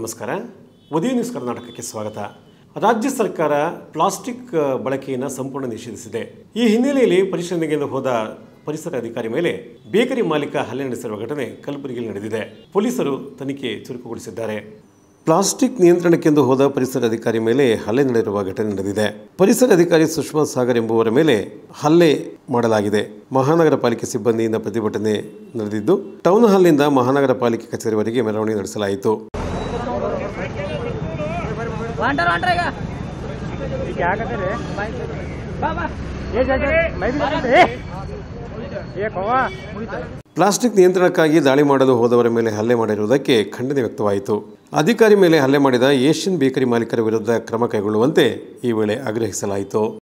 ನಮಸ್ಕಾರ ಉದಯ ನ್ಯೂಸ್ ಕರ್ನಾಟಕಕ್ಕೆ ಸ್ವಾಗತ ರಾಜ್ಯ ಸರ್ಕಾರ ಪ್ಲಾಸ್ಟಿಕ್ ಆ, ಬಳಕೆಯನ್ನು ಸಂಪೂರ್ಣ ನಿಷೇಧಿಸಿದೆ ಈ ಹಿನ್ನೆಲೆಯಲ್ಲಿ ಪರಿಶೀಲನೆಗೆ ಹೋದ ಪರಿಸರ ಅಧಿಕಾರಿ ಮೇಲೆ ಬೇಕರಿ ಮಾಲೀಕ ಹಲ್ಲೆ ನಡೆಸಿರುವ ಘಟನೆ ಕಲಬುರಗಿಯಲ್ಲಿ ನಡೆದಿದೆ ಪೊಲೀಸರು ತನಿಖೆ ಚುರುಕುಗೊಳಿಸಿದ್ದಾರೆ ಪ್ಲಾಸ್ಟಿಕ್ ನಿಯಂತ್ರಣಕ್ಕೆಂದು ಹೋದ ಪರಿಸರ ಅಧಿಕಾರಿ ಮೇಲೆ ಹಲ್ಲೆ ನಡೆದಿರುವ ಘಟನೆ ನಡೆದಿದೆ ಪರಿಸರ ಅಧಿಕಾರಿ ಸುಷ್ಮಾ ಸಾಗರ್ ಎಂಬುವರ ಮೇಲೆ ಹಲ್ಲೆ ಮಾಡಲಾಗಿದೆ ಮಹಾನಗರ ಪಾಲಿಕೆ ಸಿಬ್ಬಂದಿಯಿಂದ ಪ್ರತಿಭಟನೆ ನಡೆದಿದ್ದು ಟೌನ್ ಹಾಲ್ನಿಂದ ಮಹಾನಗರ ಪಾಲಿಕೆ ಕಚೇರಿವರೆಗೆ ಮೆರವಣಿಗೆ ನಡೆಸಲಾಯಿತು ವಾಂಟರ್ ವಾಂಟರ್ ಈಗ ये क्या कहते रे ಬಾ ಬಾ ये जा जा मैं भी जानते ए ये कौवा ಪ್ಲಾಸ್ಟಿಕ್ ನಿಯಂತ್ರಣಕ್ಕಾಗಿ ದಾಳಿ ಮಾಡಲು ಹೋದವರ ಮೇಲೆ ಹಲ್ಲೆ ಮಾಡಿರುವುದಕ್ಕೆ ಖಂಡನೆ ವ್ಯಕ್ತವಾಯಿತು ಅಧಿಕಾರಿ ಮೇಲೆ ಹಲ್ಲೆ ಮಾಡಿದ ಏಷ್ಯನ್ ಬೇಕರಿ ಮಾಲೀಕರ ವಿರುದ್ಧ ಕ್ರಮ ಕೈಗೊಳ್ಳುವಂತೆ ಈ ವೇಳೆ ಆಗ್ರಹಿಸಲಾಯಿತು